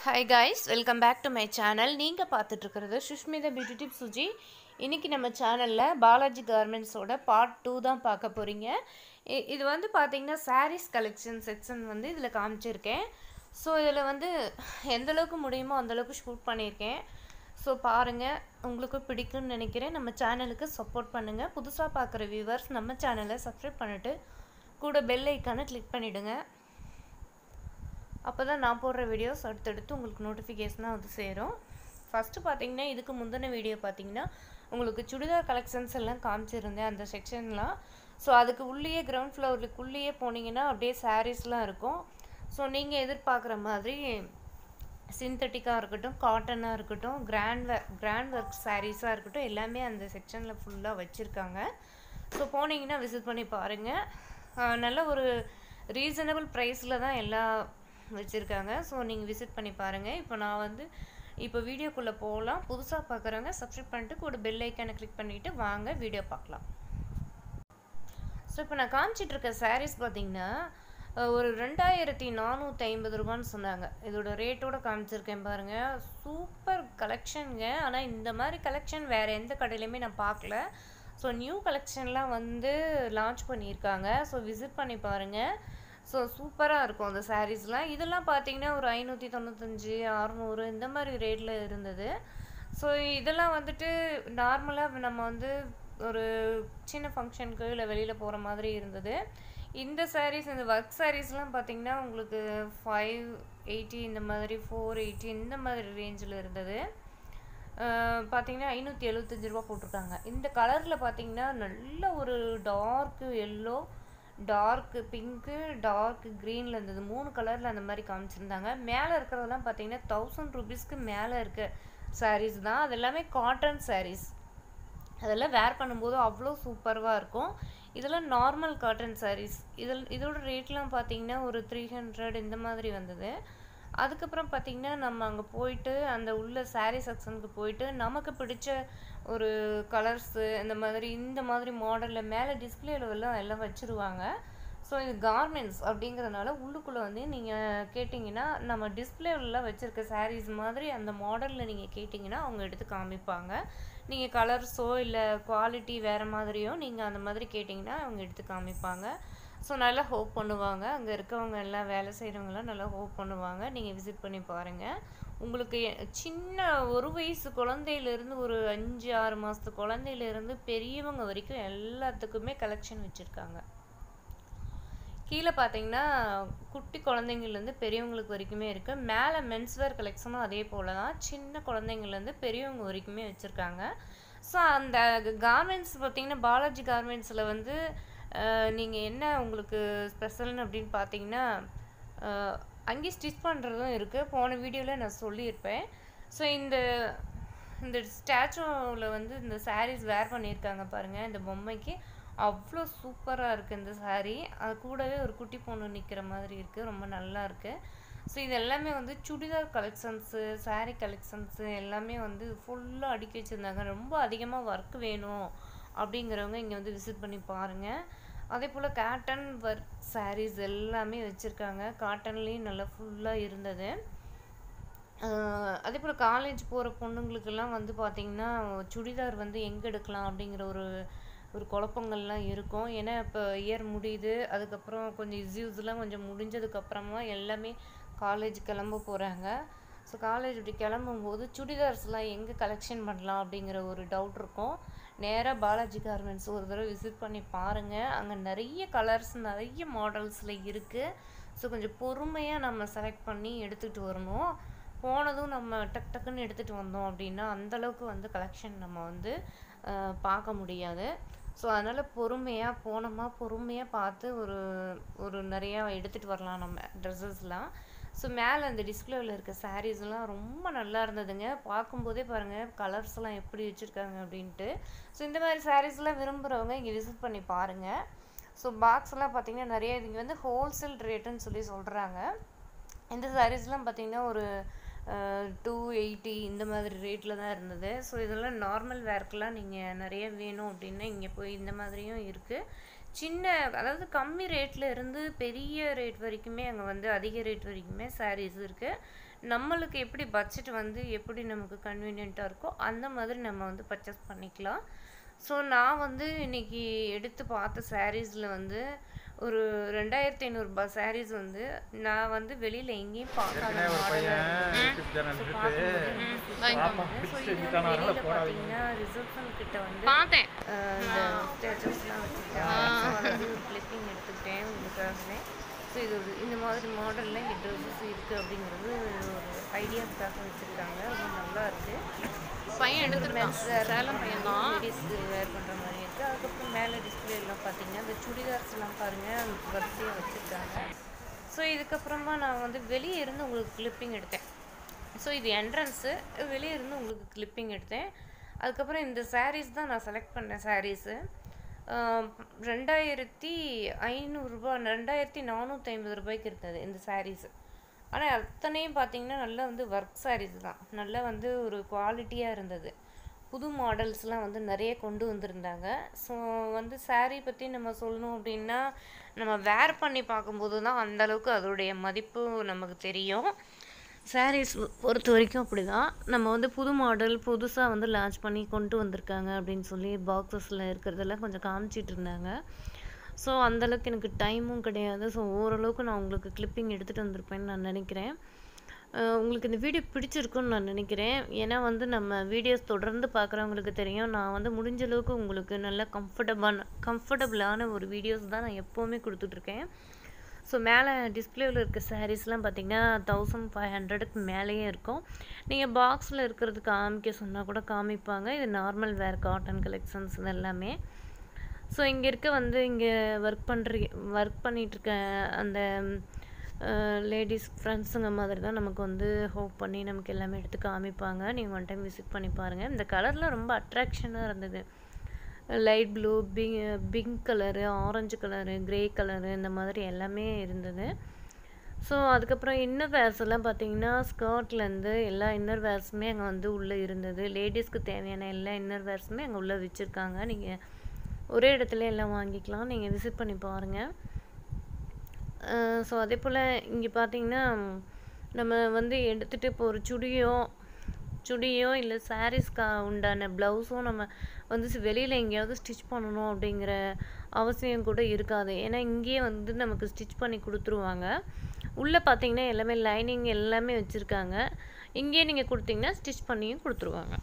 hi guys welcome back to my channel நீங்கள் பார்த்துட்ருக்கிறது Sushmita beauty tip Suji இன்றைக்கி நம்ம சேனலில் பாலாஜி கார்மெண்ட்ஸோட பார்ட் டூ தான் பார்க்க போகிறீங்க இது வந்து பார்த்தீங்கன்னா சாரீஸ் கலெக்ஷன் செக்ஷன் வந்து இதில் காமிச்சிருக்கேன் ஸோ இதில் வந்து எந்த அளவுக்கு முடியுமோ அந்தளவுக்கு ஷூட் பண்ணியிருக்கேன் ஸோ பாருங்கள் உங்களுக்கு பிடிக்கும்னு நினைக்கிறேன் நம்ம சேனலுக்கு சப்போர்ட் பண்ணுங்கள் புதுசாக பார்க்குற வியூவர்ஸ் நம்ம சேனலை சப்ஸ்கிரைப் பண்ணிவிட்டு கூட பெல் ஐக்கானை கிளிக் பண்ணிவிடுங்க அப்போ தான் நான் போடுற வீடியோஸ் அடுத்தடுத்து உங்களுக்கு நோட்டிஃபிகேஷனாக வந்து சேரும் ஃபஸ்ட்டு பார்த்தீங்கன்னா இதுக்கு முந்தின வீடியோ பார்த்தீங்கன்னா உங்களுக்கு சுடிதார் கலெக்ஷன்ஸ் எல்லாம் காமிச்சிருந்தேன் அந்த செக்ஷன்லாம் ஸோ அதுக்கு உள்ளேயே கிரவுண்ட் ஃப்ளோருக்குள்ளேயே போனீங்கன்னா அப்படியே சாரீஸ்லாம் இருக்கும் ஸோ நீங்கள் எதிர்பார்க்குற மாதிரி சிந்தட்டிக்காக இருக்கட்டும் காட்டனாக இருக்கட்டும் கிராண்ட் ஒர்க் கிராண்ட் ஒர்க் சாரீஸாக இருக்கட்டும் எல்லாமே அந்த செக்ஷனில் ஃபுல்லாக வச்சுருக்காங்க ஸோ போனீங்கன்னா விசிட் பண்ணி பாருங்கள் நல்ல ஒரு ரீசனபிள் ப்ரைஸில் தான் எல்லா வச்சுருக்காங்க ஸோ நீங்கள் விசிட் பண்ணி பாருங்கள் இப்போ நான் வந்து இப்போ வீடியோக்குள்ளே போகலாம் புதுசாக பார்க்குறவங்க சப்ஸ்கிரைப் பண்ணிட்டு கூட பெல் ஐக்கானை கிளிக் பண்ணிவிட்டு வாங்க வீடியோ பார்க்கலாம் ஸோ இப்போ நான் காமிச்சிட்டு இருக்க சாரீஸ் பார்த்தீங்கன்னா ஒரு ரெண்டாயிரத்தி நானூற்றி ஐம்பது ரூபான்னு சொன்னாங்க இதோட ரேட்டோட காமிச்சிருக்கேன் பாருங்கள் சூப்பர் கலெக்ஷனுங்க ஆனால் இந்த மாதிரி கலெக்ஷன் வேறு எந்த கடையிலையுமே நான் பார்க்கல ஸோ நியூ கலெக்ஷன்லாம் வந்து லான்ச் பண்ணியிருக்காங்க ஸோ விசிட் பண்ணி பாருங்கள் ஸோ சூப்பராக இருக்கும் அந்த சாரீஸ்லாம் இதெல்லாம் பார்த்தீங்கன்னா ஒரு ஐநூற்றி தொண்ணூத்தஞ்சு அறநூறு இந்த மாதிரி ரேட்டில் இருந்தது ஸோ இதெல்லாம் வந்துட்டு நார்மலாக நம்ம வந்து ஒரு சின்ன ஃபங்க்ஷனுக்கு இல்லை வெளியில் போகிற மாதிரி இருந்தது இந்த சாரீஸ் இந்த ஒர்க் சாரீஸ்லாம் பார்த்தீங்கன்னா உங்களுக்கு ஃபைவ் எயிட்டி இந்த மாதிரி ஃபோர் எயிட்டி இந்த மாதிரி ரேஞ்சில் இருந்தது பார்த்தீங்கன்னா ஐநூற்றி எழுபத்தஞ்சி ரூபா போட்டிருக்காங்க இந்த கலரில் பார்த்தீங்கன்னா நல்ல ஒரு dark yellow dark pink dark க்ரீனில் இருந்தது மூணு கலரில் அந்த மாதிரி காமிச்சிருந்தாங்க மேலே இருக்கிறதெல்லாம் பார்த்தீங்கன்னா தௌசண்ட் ருபீஸ்க்கு மேலே இருக்க சாரீஸ் தான் அது எல்லாமே காட்டன் சாரீஸ் அதெல்லாம் வேர் பண்ணும்போது அவ்வளோ சூப்பராக இருக்கும் இதெல்லாம் நார்மல் காட்டன் சாரீஸ் இதில் இதோட ரேட்லாம் பார்த்தீங்கன்னா ஒரு த்ரீ ஹண்ட்ரட் இந்த மாதிரி வந்தது அதுக்கப்புறம் பார்த்திங்கன்னா நம்ம அங்கே போயிட்டு அந்த உள்ள சாரீ செக்ஷனுக்கு போயிட்டு நமக்கு பிடிச்ச ஒரு கலர்ஸு இந்த மாதிரி இந்த மாதிரி மாடலில் மேலே டிஸ்பிளேலெல்லாம் எல்லாம் வச்சுருவாங்க ஸோ இது கார்மெண்ட்ஸ் அப்படிங்கிறதுனால உள்ளுக்குள்ளே வந்து நீங்கள் கேட்டிங்கன்னா நம்ம டிஸ்பிளேவில் வச்சுருக்க சாரீஸ் மாதிரி அந்த மாடலில் நீங்கள் கேட்டிங்கன்னா அவங்க எடுத்து காமிப்பாங்க நீங்கள் கலர்ஸோ இல்லை குவாலிட்டி வேறு மாதிரியோ நீங்கள் அந்த மாதிரி கேட்டிங்கன்னா அவங்க எடுத்து காமிப்பாங்க ஸோ நல்லா ஹோப் பண்ணுவாங்க அங்கே இருக்கவங்க எல்லாம் வேலை செய்கிறவங்களாம் நல்லா ஹோப் பண்ணுவாங்க நீங்கள் விசிட் பண்ணி பாருங்கள் உங்களுக்கு சின்ன ஒரு வயசு குழந்தையிலேருந்து ஒரு அஞ்சு ஆறு மாதத்து குழந்தையிலேருந்து பெரியவங்க வரைக்கும் எல்லாத்துக்குமே கலெக்ஷன் வச்சுருக்காங்க கீழே பார்த்தீங்கன்னா குட்டி குழந்தைங்கள்லேருந்து பெரியவங்களுக்கு வரைக்குமே இருக்குது மேலே மென்ஸ்வேர் கலெக்ஷனும் அதே போல் தான் சின்ன குழந்தைங்கள்லேருந்து பெரியவங்க வரைக்குமே வச்சுருக்காங்க ஸோ அந்த கார்மெண்ட்ஸ் பார்த்திங்கன்னா பாலாஜி கார்மெண்ட்ஸில் வந்து நீங்கள் என்ன உங்களுக்கு ஸ்பெஷல்னு அப்படின்னு பார்த்தீங்கன்னா அங்கேயே ஸ்டிச் பண்ணுறதும் இருக்குது போன வீடியோவில் நான் சொல்லியிருப்பேன் ஸோ இந்த இந்த ஸ்டாச்சுவில் வந்து இந்த சாரீஸ் வேர் பண்ணியிருக்காங்க பாருங்கள் இந்த பொம்மைக்கு அவ்வளோ சூப்பராக இருக்குது இந்த சாரீ அது கூடவே ஒரு குட்டி பொண்ணு நிற்கிற மாதிரி இருக்குது ரொம்ப நல்லா இருக்குது ஸோ இது எல்லாமே வந்து சுடிதார் கலெக்ஷன்ஸு சாரீ கலெக்ஷன்ஸு எல்லாமே வந்து ஃபுல்லாக அடுக்கி வச்சுருந்தாங்க ரொம்ப அதிகமாக ஒர்க் வேணும் அப்படிங்கிறவங்க இங்கே வந்து விசிட் பண்ணி பாருங்கள் அதே போல் காட்டன் ஒர்க் சாரீஸ் எல்லாமே வச்சுருக்காங்க காட்டன்லேயும் நல்லா ஃபுல்லாக இருந்தது அதே போல் காலேஜ் போகிற பொண்ணுங்களுக்கெல்லாம் வந்து பார்த்திங்கன்னா சுடிதார் வந்து எங்கே எடுக்கலாம் அப்படிங்கிற ஒரு ஒரு குழப்பங்கள்லாம் இருக்கும் ஏன்னா இப்போ இயர் முடியுது அதுக்கப்புறம் கொஞ்சம் இஸ்யூஸ்லாம் கொஞ்சம் முடிஞ்சதுக்கப்புறமா எல்லாமே காலேஜ் கிளம்ப போகிறாங்க ஸோ காலேஜ் இப்படி கிளம்பும்போது சுடிதார்ஸ்லாம் எங்கே கலெக்ஷன் பண்ணலாம் அப்படிங்கிற ஒரு டவுட் இருக்கும் நேராக பாலாஜி கார்மெண்ட்ஸ் ஒரு தடவை விசிட் பண்ணி பாருங்கள் அங்கே நிறைய கலர்ஸ் நிறைய மாடல்ஸில் இருக்குது ஸோ கொஞ்சம் பொறுமையாக நம்ம செலக்ட் பண்ணி எடுத்துகிட்டு வரணும் போனதும் நம்ம டக் டக்குன்னு எடுத்துகிட்டு வந்தோம் அப்படின்னா அந்தளவுக்கு வந்து கலெக்ஷன் நம்ம வந்து பார்க்க முடியாது ஸோ அதனால் பொறுமையாக போனோமா பொறுமையாக பார்த்து ஒரு ஒரு நிறையா எடுத்துகிட்டு வரலாம் நம்ம ட்ரெஸ்ஸஸ்லாம் ஸோ மேலே அந்த டிஸ்பிளேவில் இருக்க சாரீஸ்லாம் ரொம்ப நல்லா இருந்ததுங்க பார்க்கும்போதே பாருங்கள் கலர்ஸ்லாம் எப்படி வச்சுருக்காங்க அப்படின்ட்டு ஸோ இந்த மாதிரி சாரீஸ்லாம் விரும்புகிறவங்க இங்கே விசிட் பண்ணி பாருங்கள் ஸோ பாக்ஸ்லாம் பார்த்திங்கன்னா நிறைய இங்கே வந்து ஹோல்சேல் ரேட்டுன்னு சொல்லி சொல்கிறாங்க இந்த சாரீஸ்லாம் பார்த்திங்கன்னா ஒரு டூ எயிட்டி இந்த மாதிரி ரேட்டில் தான் இருந்தது ஸோ இதெல்லாம் நார்மல் வேர்க்கெலாம் நீங்கள் நிறைய வேணும் அப்படின்னா இங்கே போய் இந்த மாதிரியும் இருக்குது சின்ன அதாவது கம்மி ரேட்டில் இருந்து பெரிய ரேட் வரைக்குமே அங்கே வந்து அதிக ரேட் வரைக்குமே சாரீஸ் இருக்குது நம்மளுக்கு எப்படி பட்ஜெட் வந்து எப்படி நமக்கு கன்வீனியண்ட்டாக இருக்கோ அந்த மாதிரி நம்ம வந்து பர்ச்சேஸ் பண்ணிக்கலாம் ஸோ நான் வந்து இன்னைக்கு எடுத்து பார்த்த சாரீஸில் வந்து ஒரு ரெண்டாயிரத்தி ஐநூறுரூபா சாரீஸ் வந்து நான் வந்து வெளியில் எங்கேயும் பார்க்காத ஏற்கனவே ஒரு மாடலாக பையன் யூடியூப் சேனல் ஸோ இருக்கு பார்க்கும்போது பாப்பா ஸோ பிடிச்சி இது வந்து விட்டானா அதனால வெளியில் போடாதீங்க பார்த்தீங்கன்னா ரிசப்ஷன் கிட்ட வந்து பார்த்தேன் அஹ் இந்த ஸ்டேட்டஸ்லாம் வச்சுருக்காங்க ஸோ அதாவது ஒரு கிளிப்பிங் எடுத்துக்கிட்டேன் உங்களுக்காகவே ஸோ இது ஒரு இந்த மாதிரி மாடலில் இங்கே ட்ரெஸ்ஸஸ் இருக்குது அப்படிங்கிறது ஒரு ஐடியாஸ்க்காக வச்சுருக்காங்க ரொம்ப நல்லா இருக்குது பையன் எடுத்துருக்கான் சேலம் பையன் தான் லேடிஸ்க்கு வேர் பண்ணுற மாதிரி இருக்குது அதுக்கப்புறம் மேலே டிஸ்பிளே எல்லாம் பார்த்தீங்கன்னா இந்த சுடிதார்ஸ்லாம் பாருங்கள் வரிசையாக வச்சுருக்காங்க ஸோ இதுக்கப்புறமா நான் வந்து வெளியே இருந்து உங்களுக்கு கிளிப்பிங் எடுத்தேன் ஸோ இது என்ட்ரன்ஸு வெளியே இருந்து உங்களுக்கு கிளிப்பிங் எடுத்தேன் அதுக்கப்புறம் இந்த சாரீஸ் தான் நான் செலக்ட் பண்ணேன் சாரீஸு ரெண்டாயிரத்தி ஐநூறுரூபா ரெண்டாயிரத்தி நானூற்றி ஐம்பது ரூபாய்க்கு இருந்தது இந்த சாரீஸு ஆனால் அத்தனையும் பார்த்தீங்கன்னா நல்லா வந்து ஒர்க் சாரீஸ் தான் நல்லா வந்து ஒரு குவாலிட்டியாக இருந்தது புது மாடல்ஸ்லாம் வந்து நிறைய கொண்டு வந்திருந்தாங்க ஸோ வந்து saree பற்றி நம்ம சொல்லணும் அப்படின்னா நம்ம வேர் பண்ணி பார்க்கும்போது தான் அந்த அளவுக்கு அதோடைய மதிப்பு நமக்கு தெரியும் சாரீஸ் பொறுத்த வரைக்கும் அப்படி தான் நம்ம வந்து புது மாடல் புதுசாக வந்து லான்ச் பண்ணி கொண்டு வந்திருக்காங்க அப்படின்னு சொல்லி பாக்ஸஸில் இருக்கிறதெல்லாம் கொஞ்சம் காமிச்சிட்டு இருந்தாங்க ஸோ அந்தளவுக்கு எனக்கு டைமும் கிடையாது ஸோ ஓரளவுக்கு நான் உங்களுக்கு கிளிப்பிங் எடுத்துகிட்டு வந்திருப்பேன்னு நான் நினைக்கிறேன் அஹ் உங்களுக்கு இந்த வீடியோ பிடிச்சிருக்குன்னு நான் நினைக்கிறேன் ஏன்னா வந்து நம்ம வீடியோஸ் தொடர்ந்து பார்க்குறவங்களுக்கு தெரியும் நான் வந்து முடிஞ்ச அளவுக்கு உங்களுக்கு நல்ல கம்ஃபர்டபுளான கம்ஃபர்டபுளான ஒரு வீடியோஸ் தான் நான் எப்போவுமே கொடுத்துட்ருக்கேன் ஸோ மேலே டிஸ்பிளேவில் இருக்க சாரீஸ்லாம் பார்த்தீங்கன்னா தௌசண்ட் ஃபைவ் ஹண்ட்ரடுக்கு மேலேயே இருக்கும் நீங்கள் பாக்ஸில் இருக்கிறது காமிக்க சொன்னால் கூட காமிப்பாங்க இது நார்மல் வேர் காட்டன் கலெக்ஷன்ஸ் இது எல்லாமே ஸோ இங்கே இருக்க வந்து இங்கே ஒர்க் பண்ணுற ஒர்க் பண்ணிகிட்ருக்க அந்த லேடிஸ் ஃப்ரெண்ட்ஸுங்க மாதிரி தான் நமக்கு வந்து ஹோப் பண்ணி நமக்கு எல்லாமே எடுத்து காமிப்பாங்க நீங்கள் ஒன் டைம் விசிட் பண்ணி பாருங்கள் இந்த கலர்லாம் ரொம்ப அட்ராக்ஷனாக இருந்தது light blue pink pink colour orange colour grey colour இந்த மாதிரி எல்லாமே இருந்தது ஸோ அதுக்கப்புறம் இன்னர் வேர்ஸ் எல்லாம் பார்த்தீங்கன்னா ஸ்கர்ட்லேருந்து எல்லா இன்னர் வேர்ஸுமே அங்கே வந்து உள்ளே இருந்தது லேடிஸ்க்கு தேவையான எல்லா இன்னர் வேர்ஸுமே அங்கே உள்ளே வச்சுருக்காங்க நீங்கள் ஒரே இடத்துல எல்லாம் வாங்கிக்கலாம் நீங்கள் விசிட் பண்ணி பாருங்கள் ஸோ அதே போல் இங்கே பார்த்தீங்கன்னா நம்ம வந்து எடுத்துகிட்டு இப்போ ஒரு சுடியோ சுடியோ இல்லை சாரீஸ்க்கு உண்டான ப்ளவுஸும் நம்ம வந்து வெளியில் எங்கேயாவது ஸ்டிச் பண்ணணும் அப்படிங்கிற அவசியம் கூட இருக்காது ஏன்னா இங்கேயே வந்து நமக்கு ஸ்டிச் பண்ணி கொடுத்துருவாங்க உள்ளே பார்த்தீங்கன்னா எல்லாமே லைனிங் எல்லாமே வச்சுருக்காங்க இங்கேயே நீங்கள் கொடுத்தீங்கன்னா ஸ்டிச் பண்ணியும் கொடுத்துருவாங்க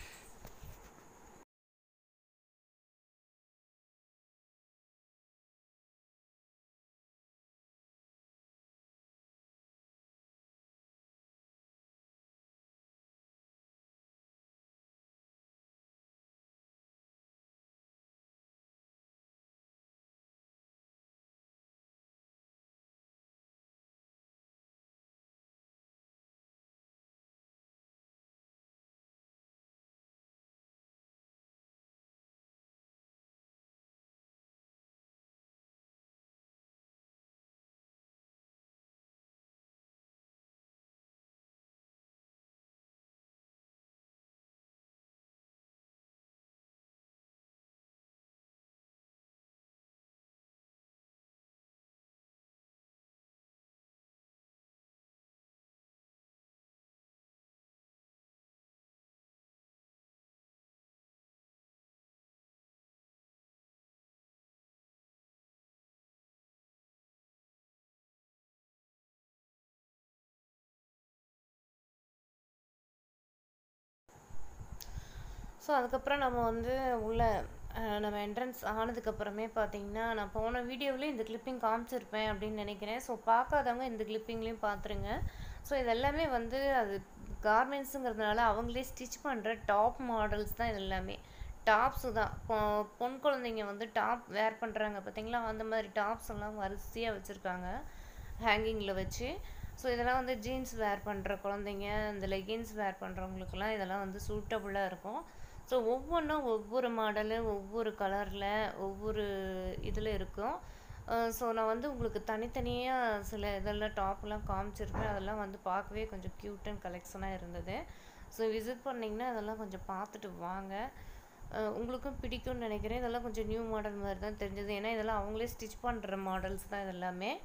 ஸோ அதுக்கப்புறம் நம்ம வந்து உள்ள அஹ், நம்ம என்ட்ரன்ஸ் ஆனதுக்கப்புறமே பார்த்தீங்கன்னா நான் போன வீடியோவிலே இந்த கிளிப்பிங் காமிச்சிருப்பேன் அப்படின்னு நினைக்கிறேன் ஸோ பார்க்காதவங்க இந்த கிளிப்பிங்லேயும் பார்த்துருங்க ஸோ இதெல்லாமே வந்து அது கார்மெண்ட்ஸுங்கிறதுனால அவங்களே ஸ்டிச் பண்ணுற டாப் மாடல்ஸ் தான் இது எல்லாமே டாப்ஸு தான் பொ- பொன் குழந்தைங்க வந்து டாப் வேர் பண்ணுறாங்க பார்த்தீங்களா அந்த மாதிரி டாப்ஸ் எல்லாம் வரிசையாக வச்சுருக்காங்க ஹேங்கிங்கில் வச்சு ஸோ இதெல்லாம் வந்து ஜீன்ஸ் வேர் பண்ணுற குழந்தைங்க இந்த லெகின்ஸ் வேர் பண்ணுறவங்களுக்கெல்லாம் இதெல்லாம் வந்து சூட்டபுளாக இருக்கும் ஸோ ஒவ்வொன்றும் ஒவ்வொரு மாடலு ஒவ்வொரு கலரில் ஒவ்வொரு இதில் இருக்கும் ஸோ நான் வந்து உங்களுக்கு தனித்தனியாக சில இதெல்லாம் டாப்லாம் காமிச்சிருப்பேன் அதெல்லாம் வந்து பார்க்கவே கொஞ்சம் க்யூட் அண்ட் கலெக்ஷனாக இருந்தது ஸோ விசிட் பண்ணிங்கன்னா அதெல்லாம் கொஞ்சம் பார்த்துட்டு வாங்க அஹ் உங்களுக்கும் பிடிக்கும்னு நினைக்கிறேன் இதெல்லாம் கொஞ்சம் நியூ மாடல் மாதிரி தான் தெரிஞ்சது ஏன்னா இதெல்லாம் அவங்களே ஸ்டிச் பண்ணுற மாடல்ஸ் தான் இது எல்லாமே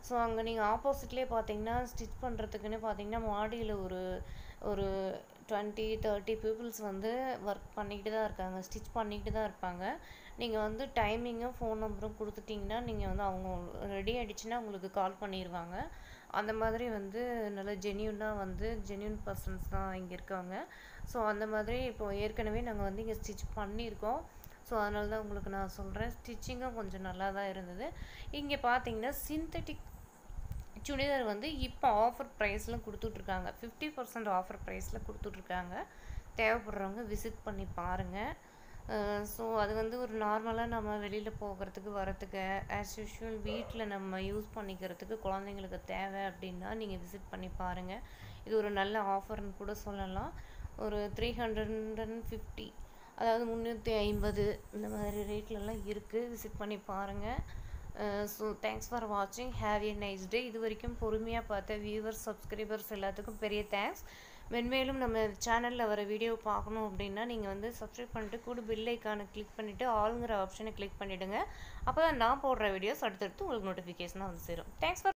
ஸோ அங்கே நீங்கள் ஆப்போசிட்லேயே பார்த்தீங்கன்னா ஸ்டிச் பண்ணுறதுக்குன்னு பார்த்தீங்கன்னா மாடியில் ஒரு ஒரு டுவெண்ட்டி தேர்ட்டி பீப்புள்ஸ் வந்து ஒர்க் பண்ணிக்கிட்டு தான் இருக்காங்க ஸ்டிச் பண்ணிக்கிட்டு தான் இருப்பாங்க நீங்கள் வந்து டைமிங்கும் ஃபோன் நம்பரும் கொடுத்துட்டிங்கன்னா நீங்கள் வந்து அவங்க ரெடி ஆகிடுச்சுன்னா உங்களுக்கு கால் பண்ணிடுவாங்க அந்த மாதிரி வந்து நல்ல ஜென்யூனாக வந்து ஜென்யூன் பர்சன்ஸ் தான் இங்கே இருக்காங்க ஸோ அந்த மாதிரி இப்போ ஏற்கனவே நாங்கள் வந்து இங்கே ஸ்டிச் பண்ணியிருக்கோம் ஸோ அதனால தான் உங்களுக்கு நான் சொல்கிறேன் ஸ்டிச்சிங்கும் கொஞ்சம் நல்லா தான் இருந்தது இங்கே பார்த்தீங்கன்னா சிந்தட்டிக் சுடிதார் வந்து இப்போ ஆஃபர் ப்ரைஸில் கொடுத்துட்ருக்காங்க ஃபிஃப்டி பர்சன்ட் ஆஃபர் ப்ரைஸில் கொடுத்துட்ருக்காங்க தேவைப்படுறவங்க விசிட் பண்ணி பாருங்கள் ஸோ அது வந்து ஒரு நார்மலாக நம்ம வெளியில் போகிறதுக்கு வரத்துக்கு ஆஸ் யூஷுவல் வீட்டில் நம்ம யூஸ் பண்ணிக்கிறதுக்கு குழந்தைங்களுக்கு தேவை அப்படின்னா நீங்கள் விசிட் பண்ணி பாருங்கள் இது ஒரு நல்ல ஆஃபர்னு கூட சொல்லலாம் ஒரு த்ரீ ஹண்ட்ரட் அண்ட் ஃபிஃப்டி அதாவது முந்நூற்றி ஐம்பது இந்த மாதிரி ரேட்லலாம் இருக்குது விசிட் பண்ணி பாருங்கள் ஸோ தேங்க்ஸ் ஃபார் வாட்சிங் ஹேவ் ஏ நைஸ் டே இது வரைக்கும் பொறுமையாக பார்த்த வியூவர்ஸ் சப்ஸ்கிரைபர்ஸ் எல்லாத்துக்கும் பெரிய தேங்க்ஸ் மென்மேலும் நம்ம சேனலில் வர வீடியோ பார்க்கணும் அப்படின்னா நீங்கள் வந்து சப்ஸ்கிரைப் பண்ணிட்டு கூட பில் ஐக்கானை கிளிக் பண்ணிவிட்டு ஆளுங்கிற ஆப்ஷனை கிளிக் பண்ணிவிடுங்க அப்போ தான் நான் போடுற வீடியோஸ் அடுத்தடுத்து உங்களுக்கு நோட்டிஃபிகேஷனாக வந்து சேரும் தேங்க்ஸ் ஃபார்